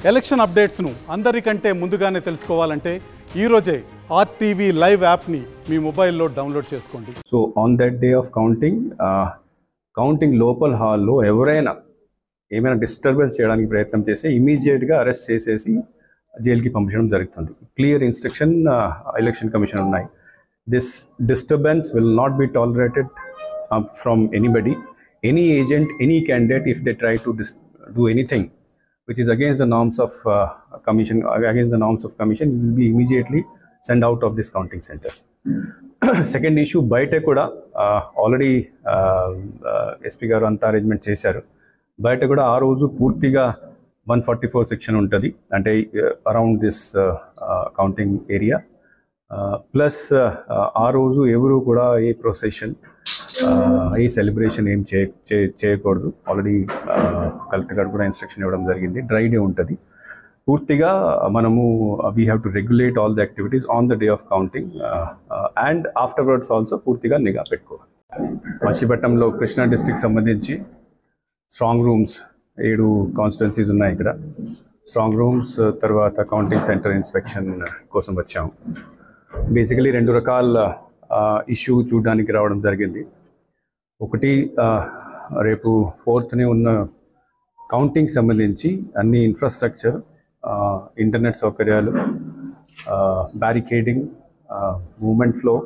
election అప్డేట్స్ను అందరికంటే ముందుగానే తెలుసుకోవాలంటే ఈరోజే ఆర్టీవీ లైవ్ యాప్ని మీ మొబైల్లో డౌన్లోడ్ చేసుకోండి so on that day of counting counting లోపల హాల్లో ఎవరైనా ఏమైనా డిస్టర్బెన్స్ చేయడానికి ప్రయత్నం చేస్తే ఇమీడియట్గా అరెస్ట్ చేసేసి జైలుకి పంపించడం జరుగుతుంది క్లియర్ ఇన్స్ట్రక్షన్ ఎలక్షన్ కమిషన్ ఉన్నాయి this disturbance will not be tolerated from anybody any agent any candidate if they try to dis do anything which is against the norms of uh, commission against the norms of commission you will be immediately sent out of this counting center second issue బయట కూడా already SP గారు అంతా arrangement చేశారు బయట కూడా ఆ రోజు పూర్తిగా వన్ ఫార్టీ ఫోర్ సెక్షన్ ఉంటుంది అంటే around this counting area plus ఆ రోజు ఎవరు కూడా ఏ ప్రొసెషన్ ఏ సెలబ్రేషన్ ఏం చేయ చే- చేయకూడదు ఆల్రెడీ కలెక్టర్ గారు కూడా ఇన్స్ట్రక్షన్ ఇవ్వడం జరిగింది డ్రై డే ఉంటుంది పూర్తిగా మనము we have to regulate all the activities on the day of counting and afterwards also పూర్తిగా నిఘా పెట్టుకోవాలి మచిలీపట్నంలో కృష్ణా డిస్టిక్ సంబంధించి స్ట్రాంగ్ రూమ్స్ ఏడు కాన్స్టిట్యున్సీస్ ఉన్నాయి ఇక్కడ స్ట్రాంగ్ రూమ్స్ తర్వాత కౌంటింగ్ సెంటర్ ఇన్స్పెక్షన్ కోసం వచ్చాము బేసికలీ రెండు రకాల ఇష్యూ చూడడానికి రావడం జరిగింది ఒకటి ఆ, రేపు ఫోర్త్ని ఉన్న కౌంటింగ్ సంబంధించి అన్ని ఇన్ఫ్రాస్ట్రక్చర్ ఇంటర్నెట్ సౌకర్యాలు బ్యారికేడింగ్ మూమెంట్ ఫ్లో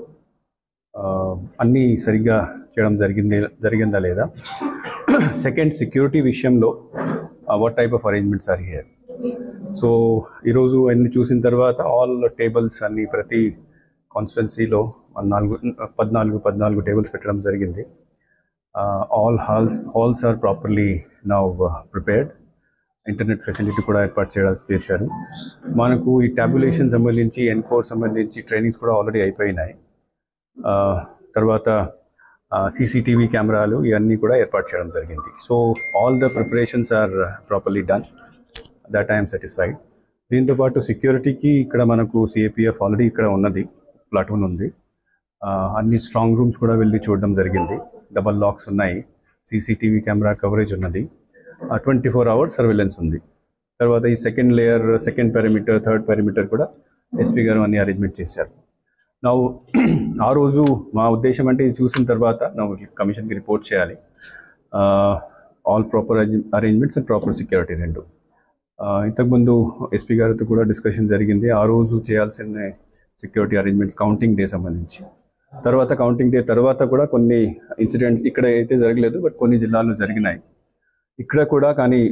అన్నీ సరిగ్గా చేయడం జరిగింది జరిగిందా లేదా సెకండ్ సెక్యూరిటీ విషయంలో what type of arrangements are here so ఈరోజు అన్ని చూసిన తర్వాత ఆల్ టేబుల్స్ అన్ని ప్రతి కాన్స్టిట్యున్సీలో నాలుగు పద్నాలుగు పద్నాలుగు టేబుల్స్ పెట్టడం జరిగింది all halls halls are properly now prepared internet facility కూడా ఏర్పాటు చేయడం చేశారు మనకు ఈ టాబ్యులేషన్ సంబంధించి ఎన్కోర్ సంబంధించి ట్రైనింగ్స్ కూడా ఆల్రెడీ అయిపోయినాయి ఆ, తర్వాత సీసీటీవీ కెమెరాలు ఇవన్నీ కూడా ఏర్పాటు చేయడం జరిగింది so all the preparations are properly done that I'm satisfied దీంతోపాటు సెక్యూరిటీకి ఇక్కడ మనకు సిఏపిఎఫ్ ఆల్రెడీ ఇక్కడ ఉన్నది ప్లాటూన్ ఉంది ఆ, అన్ని స్ట్రాంగ్ రూమ్స్ కూడా వెళ్ళి చూడడం జరిగింది డబల్ లాక్స్ ఉన్నాయి సీసీటీవీ కెమెరా కవరేజ్ ఉన్నది ట్వంటీ ఫోర్ అవర్స్ సర్వేలెన్స్ ఉంది తర్వాత ఈ second layer second parameter third parameter కూడా ఎస్పీ గారు అన్ని అరేంజ్మెంట్ చేశారు నా ఆ రోజు మా ఉద్దేశం అంటే ఇది చూసిన తర్వాత నా కమిషన్కి రిపోర్ట్ చేయాలి all proper arrangements and proper security రెండు ఆ, ఇంతకుముందు ఎస్పీ గారితో కూడా డిస్కషన్ జరిగింది ఆ రోజు చేయాల్సిన సెక్యూరిటీ అరేంజ్మెంట్స్ కౌంటింగ్ డే సంబంధించి తర్వాత కౌంటింగ్ డే తర్వాత కూడా కొన్ని ఇన్సిడెంట్స్ ఇక్కడ అయితే జరగలేదు బట్ కొన్ని జిల్లాల్లో జరిగినాయి ఇక్కడ కూడా కానీ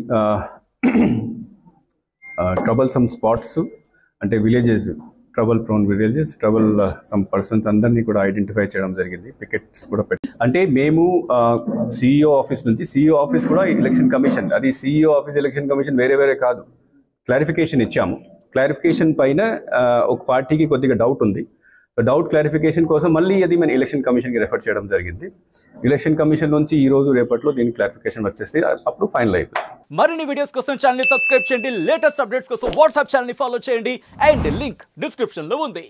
ట్రబల్ సమ్ స్పాట్స్ అంటే villages trouble prone villages trouble some persons అందరినీ కూడా ఐడెంటిఫై చేయడం జరిగింది పికెట్స్ కూడా పెట్టి అంటే మేము సిఇఓ ఆఫీస్ నుంచి సిఇఓ ఆఫీస్ కూడా ఎలక్షన్ కమిషన్ అది సిఇఓ ఆఫీస్ ఎలక్షన్ కమిషన్ వేరే వేరే కాదు క్లారిఫికేషన్ ఇచ్చాము క్లారిఫికేషన్ పైన ఆ, ఒక పార్టీకి కొద్దిగా డౌట్ ఉంది డౌట్ క్లారిఫికేషన్ కోసం మళ్ళీ అది మన ఎలక్షన్ కమిషన్కి రెఫర్ చేయడం జరిగింది ఎలక్షన్ కమిషన్ నుంచి ఈ రోజు రేపట్లో దీనికి క్లారిఫికేషన్ వచ్చేస్తే అప్పుడు ఫైనల్ అయిపోయింది మరిన్ని వీడియోస్ కోసం ఛానల్ సబ్స్క్రైబ్ చేయండి లేటెస్ట్ అప్డేట్స్ కోసం వాట్సాప్ ఛానల్ ఫాలో చేయండి అండ్ లింక్ డిస్క్రిప్షన్ లో ఉంది